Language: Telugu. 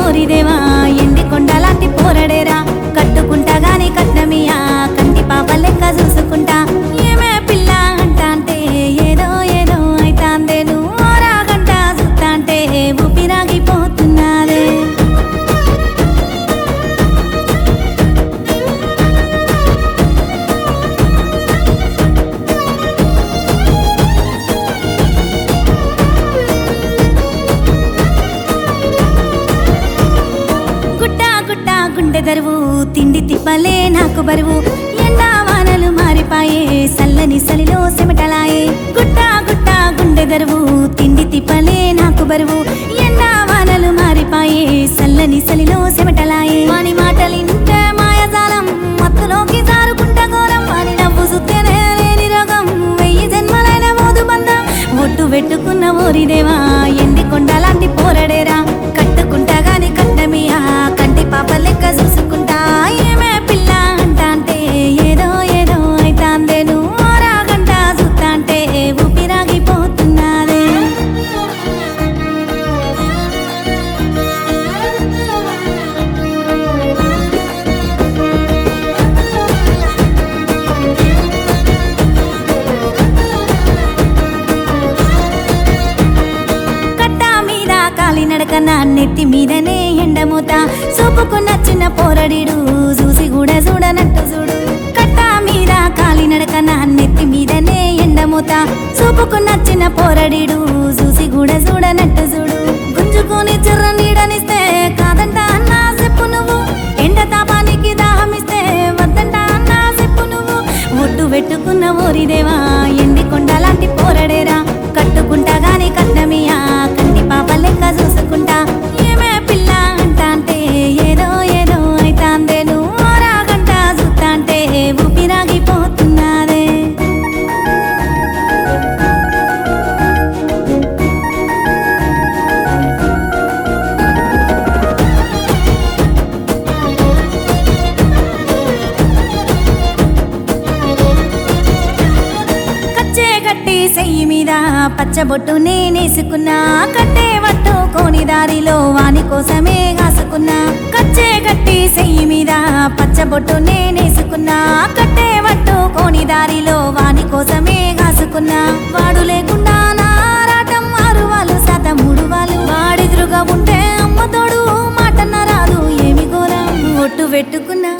ఓరిదేవా ఎండి కొండలాంటి పోరడేరా కట్టుకుంటా గాని కట్నమియా కంటి పాప లెక్క చూసుకుంటా ఏమే పిల్ల అంటా అంటే ఏదో ఏదో అయితాందే నువ్వు రాగంట చూస్తా అంటే ఊపిరాగిపోతున్నాదే గుట్ట గుట్ట గుండె దరువు తిండి తిప్పలే నాకు బరువు ఎండా వానలు మారిపాయే సల్లని సలిలో సెమటలాయే గుట్ట గుట్ట గుండె దరువు తిండి తిప్పలే నాకు బరువు ఎండా వానలు మారిపాయే సల్లని సలిలో సెమటలాయే వాని మాటలింటే మాయజాలం మత్తులోకి జారుకుంట ఘోరం వాని నవ్వు సుత్తేనే లేని రోగం వెయ్యి జన్మలైన మోదు బంధం ఒట్టు పెట్టుకున్న ఓరిదేవా ఎండి కొండలాంటి పోరడేరా కట్టుకుంటా గాని కట్నమియా కంటి పాప లెక్క చూసుకుంటా ఏమే పిల్ల అంటా అంటే ఏదో ఏదో అయితాందే నువ్వు రాగంట చూస్తా అంటే ఊపిరాగిపోతున్నాదే కట్ట మీద కాలి నడకన నెత్తి మీదనే ఎండమూత సూపుకు నచ్చిన పోరడిడు చూసి కూడా చూడనట్టు చూడు కట్ట మీద కాలి నడకన నెత్తి మీదనే ఎండమూత సూపుకు నచ్చిన పోరడిడు చూసి కూడా చూడనట్టు చూడు గుంజుకొని చిర్ర నీడనిస్తే కాదంట అన్నా చెప్పు నువ్వు ఎండ తాపానికి దాహమిస్తే వద్దంట అన్నా చెప్పు నువ్వు ఒట్టు పెట్టుకున్న ఓరిదేవా ఎండి కొండలాంటి పోరడేరా కట్టుకుంటా గాని కట్నమియా కంటి పాప లెక్క చూసుకుంటా ఏమే పిల్ల అంటా అంటే ఏదో ఏదో అయితాందే నువ్వు రాగంట చూస్తా అంటే ఊపిరాగిపోతున్నాదే కచ్చే కట్టి సెయ్యి మీద పచ్చబొట్టు నేనేసుకున్నా కట్టే వట్టు కోని దారిలో వాని కోసమే కాసుకున్నా కచ్చే కట్టి సెయ్యి మీద పచ్చబొట్టు నేనేసుకున్నా కట్టే వట్టు కోని దారిలో వాని కోసమే కాసుకున్నా వాడు లేకుండా నారాటం ఆరు వాళ్ళు శాతం మూడు వాళ్ళు వాడిదురుగా ఉంటే అమ్మ తోడు మాటన్న రాదు ఏమి ఘోరం ఒట్టు పెట్టుకున్నా